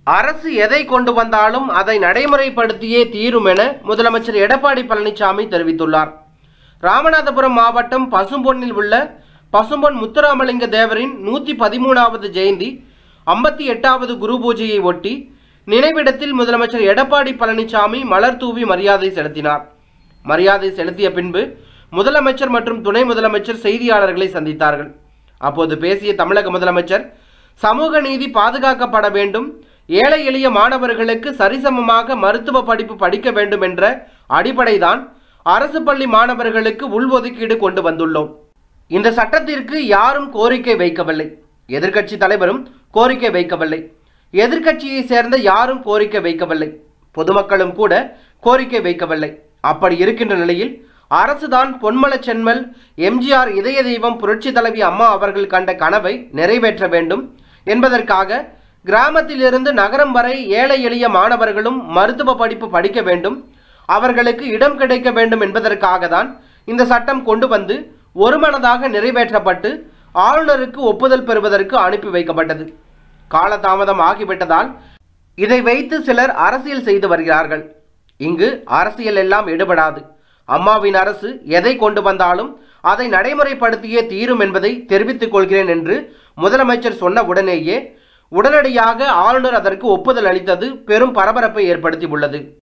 அரசு எதை கொண்டு வந்தாலும் அதை நடைமுறைப்படுத்தியே தீரும் என முதலமைச்சர் எடப்பாடி பழனிசாமி தெரிவித்துள்ளார் ராமநாதபுரம் மாவட்டம் பசும்பொன்னில் உள்ள பசும்பொன் முத்துராமலிங்க தேவரின் நூற்றி பதிமூணாவது ஜெயந்தி ஐம்பத்தி எட்டாவது குரு பூஜையை ஒட்டி நினைவிடத்தில் முதலமைச்சர் எடப்பாடி பழனிசாமி மலர் தூவி மரியாதை செலுத்தினார் மரியாதை செலுத்திய பின்பு முதலமைச்சர் மற்றும் துணை முதலமைச்சர் செய்தியாளர்களை சந்தித்தார்கள் அப்போது பேசிய தமிழக முதலமைச்சர் சமூக நீதி பாதுகாக்கப்பட வேண்டும் ஏழை எளிய மாணவர்களுக்கு சரிசமமாக மருத்துவ படிப்பு படிக்க வேண்டும் என்ற அடிப்படைதான் அரசு பள்ளி மாணவர்களுக்கு உள்ஒதுக்கீடு கொண்டு வந்துள்ளோம் இந்த சட்டத்திற்கு யாரும் கோரிக்கை வைக்கவில்லை எதிர்க்கட்சி தலைவரும் கோரிக்கை வைக்கவில்லை எதிர்க்கட்சியை சேர்ந்த யாரும் கோரிக்கை வைக்கவில்லை பொதுமக்களும் கூட கோரிக்கை வைக்கவில்லை அப்படி இருக்கின்ற நிலையில் அரசுதான் பொன்மலச் சென்மல் எம்ஜிஆர் இதய தெய்வம் புரட்சி தலைவி அம்மா அவர்கள் கண்ட கனவை நிறைவேற்ற வேண்டும் என்பதற்காக கிராமத்திலிருந்து நகரம் வரை ஏழை எளிய மாணவர்களும் மருத்துவ படிப்பு படிக்க வேண்டும் அவர்களுக்கு இடம் கிடைக்க வேண்டும் என்பதற்காக தான் இந்த சட்டம் கொண்டு வந்து ஒருமனதாக நிறைவேற்றப்பட்டு ஆளுநருக்கு ஒப்புதல் பெறுவதற்கு அனுப்பி வைக்கப்பட்டது காலதாமதம் ஆகிவிட்டதால் இதை வைத்து சிலர் அரசியல் செய்து வருகிறார்கள் இங்கு அரசியல் எல்லாம் எடுபடாது அம்மாவின் அரசு எதை கொண்டு வந்தாலும் அதை நடைமுறைப்படுத்தியே தீரும் என்பதை தெரிவித்துக் கொள்கிறேன் என்று முதலமைச்சர் சொன்ன உடனேயே உடனடியாக ஆளுநர் அதற்கு ஒப்புதல் அளித்தது பெரும் பரபரப்பை ஏற்படுத்தி உள்ளது